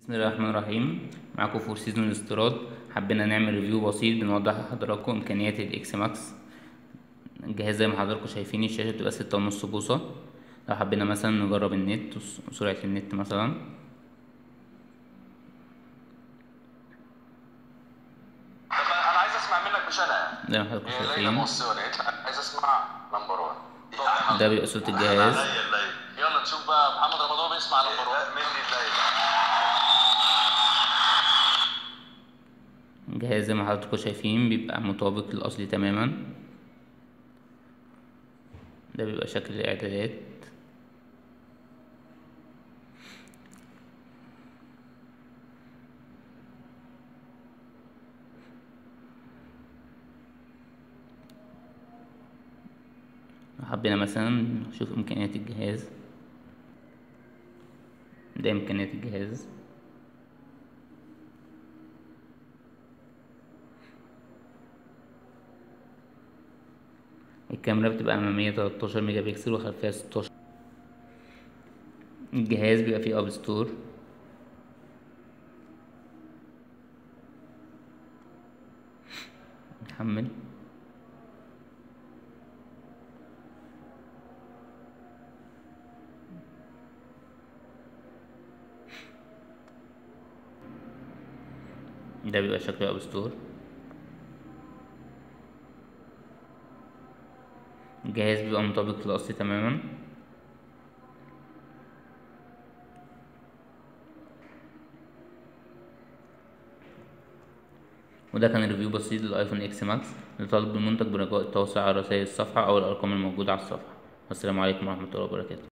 بسم الله الرحمن الرحيم معاكم فور سيزون الاستيراد حبينا نعمل ريفيو بسيط بنوضح لحضراتكم امكانيات الاكس ماكس الجهاز زي ما حضراتكم شايفين الشاشة بتبقى ستة ونص بوصة لو حبينا مثلا نجرب النت وسرعة النت مثلا طب انا عايز اسمع منك مش انا زي ما حضراتكم هي ليلى شايفين بص ولقيت عايز اسمع نمبر 1 ده بيبقى صوت الجهاز عليا الليل يلا نشوف بقى محمد رمضان بيسمع نمبر 1 لا مني الليل الجهاز زي ما حضراتكم شايفين بيبقى مطابق للأصلي تماما ده بيبقى شكل الإعدادات لو حبينا مثلا نشوف إمكانيات الجهاز ده إمكانيات الجهاز الكاميرا بتبقى أمامية 13 ميجا بكسل وخلفية 16 الجهاز بيبقى فيه أب ستور نحمل ده بيبقى شكل الأب ستور الجهاز بيبقى مطابق للأصل تماما وده كان ريفيو بسيط للايفون اكس ماكس لطالب المنتج برجاء التواصل على رسائل الصفحة أو الأرقام الموجودة على الصفحة والسلام عليكم ورحمة الله وبركاته